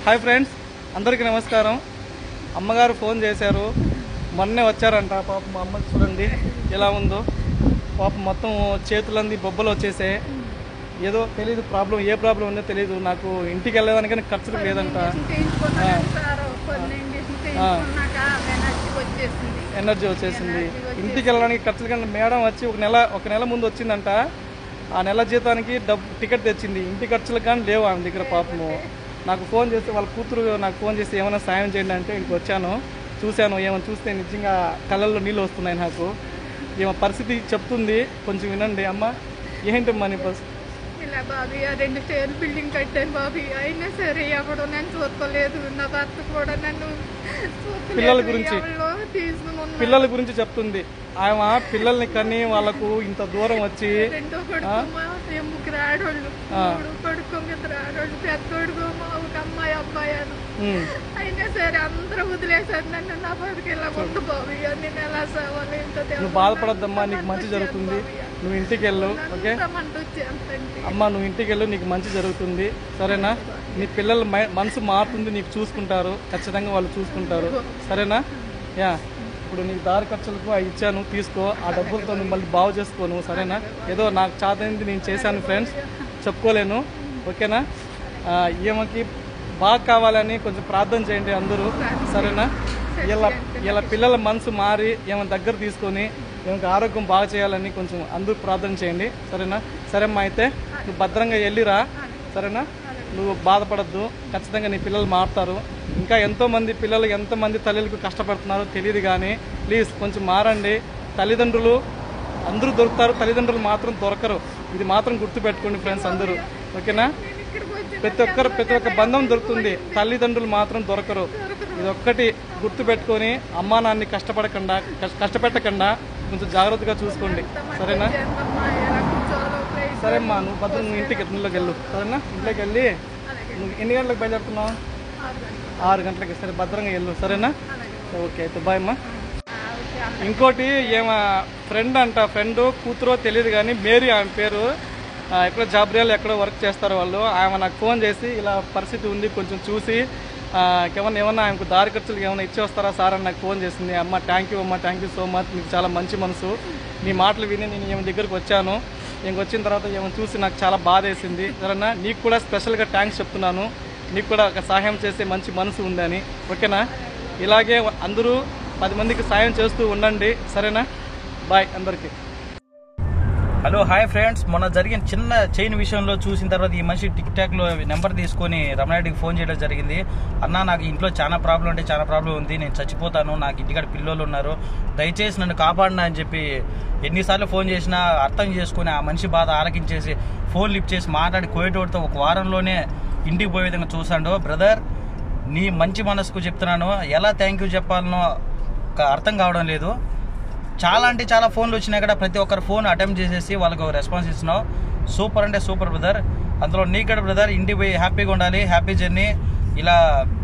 Hi friends అందరికీ నమస్కారం అమ్మగారు ఫోన్ చేశారు మొన్నే వచ్చారంట పాప మా అమ్మ చూడండి ఎలా ఉందో పాప మొత్తం చేతులంది బొబ్బలు వచ్చేసాయి ఏదో తెలియదు ప్రాబ్లం ఏ ప్రాబ్లం ఉందో తెలియదు నాకు ఇంటికి వెళ్ళడానికి ఖర్చులు లేదంట చేయించుకున్నాను సార్ కొన్ని ఇంజక్షన్ చేయించుకున్నాక వెనక్కి వచ్చేసింది ఎనర్జీ వచ్చేసింది ఇంటికి వెళ్ళడానికి ఖర్చులు కానీ మేడం వచ్చి ఒక నెల ఒక నెల ముందు వచ్చిందంట ఆ నెల జీతానికి డబ్బు టికెట్ తెచ్చింది ఇంటి ఖర్చులకు కానీ లేవు ఆమె దగ్గర పాపము నాకు ఫోన్ చేసి వాళ్ళ కూతురు నాకు ఫోన్ చేసి ఏమైనా సాయం చేయండి అంటే ఇంటికి వచ్చాను చూశాను ఏమైనా చూస్తే నిజంగా కళ్ళల్లో నీళ్ళు వస్తున్నాయి నాకు ఏమో పరిస్థితి చెప్తుంది కొంచెం వినండి అమ్మ ఏంటమ్మా నీ పరిస్థితి ఇలా బాబీ ఆ రెండు స్టేర్ బిల్డింగ్ కట్టాను బాబీ అయినా సరే ఎవడు నన్ను చూసుకోలేదు నా భర్త కూడా నన్ను చూసుకోలేదు. పిల్లల గురించి? ఎవరో తీసుకుని ఉన్నారు. పిల్లల గురించి చెప్తుంది ఆమె పిల్లల్ని కని వాళ్ళకు ఇంత దూరం వచ్చి రెండో కొడుకు మా ముగ్గురు ఆడోళ్ళు మూడు కొడుకు ఇద్దరు ఆడోళ్ళు పెద్ద కొడుకు మా ఒక అమ్మాయి అబ్బాయి అని ఉమ్, అయినా సరే అందరూ వదిలేశారు నన్ను నా బతికి ఇలా ఉండు బాబీ నేను ఎలా సావాలి ఇంత నువ్వు బాధపడద్దమ్మా నీకు మంచి జరుగుతుంది నువ్వు ఇంటికి వెళ్ళు ఓకే మంట వచ్చి అంతండి అమ్మ నువ్వు ఇంటికి వెళ్ళు నీకు మంచి జరుగుతుంది సరేనా నీ పిల్లల మై- మనసు మారుతుంది నీకు చూసుకుంటారు ఖచ్చితంగా వాళ్ళు చూసుకుంటారు సరేనా యా ఇప్పుడు నీకు దారి ఖర్చులకు అవి ఇచ్చాను తీసుకో ఆ డబ్బులతో నువ్వు మళ్ళీ బాగు చేసుకో నువ్వు సరేనా ఏదో నాకు చాతైంది నేను చేశాను ఫ్రెండ్స్ చెప్పుకోలేను ఓకేనా ఆ, ఈమెకి బాగా కావాలని కొంచెం ప్రార్థన చేయండి అందరూ సరేనా ఇలా ఇలా పిల్లల మనసు మారి ఏమైనా దగ్గర తీసుకొని ఏమైనా ఆరోగ్యం బాగా చేయాలని కొంచెం అందరూ ప్రార్థన చేయండి సరేనా సరేమ్మా అయితే నువ్వు భద్రంగా వెళ్ళిరా సరేనా నువ్వు బాధపడద్దు ఖచ్చితంగా నీ పిల్లలు మారుతారు ఇంకా ఎంతో మంది పిల్లలు ఎంతమంది తల్లులకు కష్టపడుతున్నారో తెలియదు కానీ ప్లీజ్ కొంచెం మారండి తల్లిదండ్రులు అందరూ దొరుకుతారు తల్లిదండ్రులు మాత్రం దొరకరు ఇది మాత్రం గుర్తుపెట్టుకోండి ఫ్రెండ్స్ అందరూ ఓకేనా ఇక్కడికి వచ్చి ప్రతి ఒక్కరు ప్రతి ఒక్క బంధం దొరుకుతుంది తల్లిదండ్రులు మాత్రం దొరకరు ఇది ఒక్కటి గుర్తు పెట్టుకొని అమ్మా నాన్ని కష్టపడకుండా కష్ట- కష్టపెట్టకుండా కొంచెం జాగ్రత్తగా చూసుకోండి సరేనా జన్మమ్మ ఎలా కూర్చోవాలో ప్లేస్ సరేమ్మా నువ్వు భద్రం నువ్వు ఇంటికి ఇంట్లోకి వెళ్ళు సరేనా ఇంట్లోకి వెళ్ళి నువ్వు ఎన్ని గంటలకు బయలుదేరుతున్నావు ఆరు గంటలకి సరే భద్రంగా వెళ్ళు సరేనా ఓకే అయితే బాయ్ అమ్మా ఇంకోటి ఏమ ఫ్రెండ్ అంట ఫ్రెండ్ కూతురో తెలియదు కానీ మేరీ ఆమె పేరు ఆ, ఎక్కడో జాబ్రియాలు ఎక్కడో వర్క్ చేస్తారు వాళ్ళు ఆమె నాకు ఫోన్ చేసి ఇలా పరిస్థితి ఉంది కొంచెం చూసి ఆ, ఏమన్నా ఏమన్నా ఆమెకు దారి ఖర్చులు ఏమైనా ఇచ్చి వస్తారా సార్ అని నాకు ఫోన్ చేసింది అమ్మ థ్యాంక్ యూ అమ్మ థ్యాంక్ యూ సో మచ్ మీకు చాలా మంచి మనసు మీ మాటలు విని నేను ఏమి దగ్గరికి వచ్చాను ఇంక వచ్చిన తర్వాత ఏమైనా చూసి నాకు చాలా బాధ వేసింది సరేనా నీకు కూడా స్పెషల్గా థ్యాంక్స్ చెప్తున్నాను నీకు కూడా ఒక సహాయం చేసే మంచి మనసు ఉందని ఓకేనా ఇలాగే అందరూ పది మందికి సాయం చేస్తూ ఉండండి సరేనా బాయ్ అందరికీ హలో హాయ్ ఫ్రెండ్స్ మొన్న జరిగిన చిన్న చైన్ విషయంలో చూసిన తర్వాత ఈ మనిషి టిక్ టాక్ లో నెంబర్ తీసుకొని రమణారెడ్డికి ఫోన్ చేయడం జరిగింది అన్న నాకు ఇంట్లో చాలా ప్రాబ్లం అంటే చాలా ప్రాబ్లం ఉంది నేను చచ్చిపోతాను నాకు ఇంటికాడ పిల్లలు ఉన్నారు దయచేసి నన్ను కాపాడినా అని చెప్పి ఎన్నిసార్లు ఫోన్ చేసినా అర్థం చేసుకుని ఆ మనిషి బాధ ఆలకించేసి ఫోన్ లిఫ్ట్ చేసి మాట్లాడి కోయేటోడితో ఒక వారంలోనే ఇంటికి పోయే విధంగా చూసాడు బ్రదర్ నీ మంచి మనసుకు చెప్తున్నాను ఎలా థ్యాంక్ యూ చెప్పాలనో ఒక అర్థం కావడం లేదు చాలా అంటే చాలా ఫోన్లు వచ్చినాయి కదా ప్రతి ఒక్కరు ఫోన్ అటెంప్ట్ చేసేసి వాళ్ళకు రెస్పాన్స్ ఇస్తున్నావు సూపర్ అంటే సూపర్ బ్రదర్ అందులో నీకడ బ్రదర్ ఇంటికి పోయి హ్యాపీగా ఉండాలి హ్యాపీ జర్నీ ఇలా